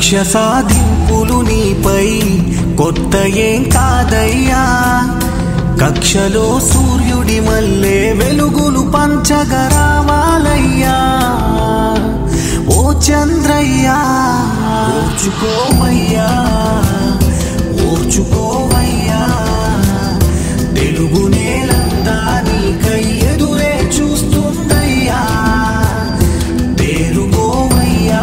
కక్ష సాధింపులు నీపై కొత్త ఏం కాదయ్యా కక్షలో సూర్యుడి మల్లే వెలుగులు పంచగరావాలయ్యా ఓ చంద్రయ్యా ఓర్చుకోవయ్యా ఓర్చుకోవయ్యా తెలుగు నేలంతా నీకై ఎదురే చూస్తుందయ్యా తేరుకోవయ్యా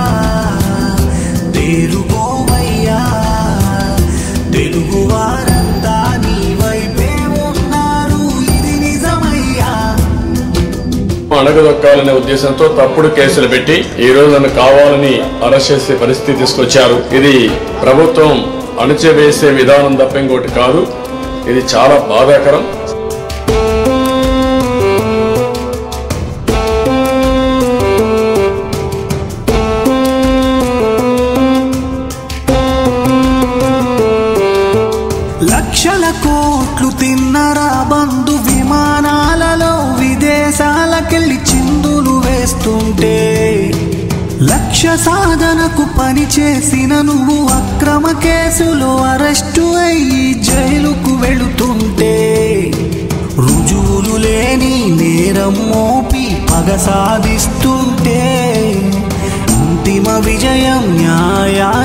తేరుకోవయ్యా తెలుగు వారంతా నీ వైపే ఉన్నారు ఇది నిజమయ్యా అణగదొక్కాలనే ఉద్దేశంతో తప్పుడు కేసులు పెట్టి ఈ రోజు నన్ను కావాలని అరెస్ట్ చేసే పరిస్థితి తీసుకొచ్చారు ఇది ప్రభుత్వం అణచివేసే విధానం తప్ప ఇంకోటి కాదు ఇది చాలా బాధాకరం లక్షల కోట్లు తిన్నరా బంధు విమానాలలో విదేశాలకెళ్ళి చిందులు వేస్తుంటే లక్ష్య సాధనకు పని చేసిన నువ్వు అక్రమ కేసులో అరెస్టు అయ్యి జైలుకు వెళుతుంటే రుజువులు లేని నేరం మోపి పగ సాధిస్తుంటే అంతిమ విజయం న్యాయానికి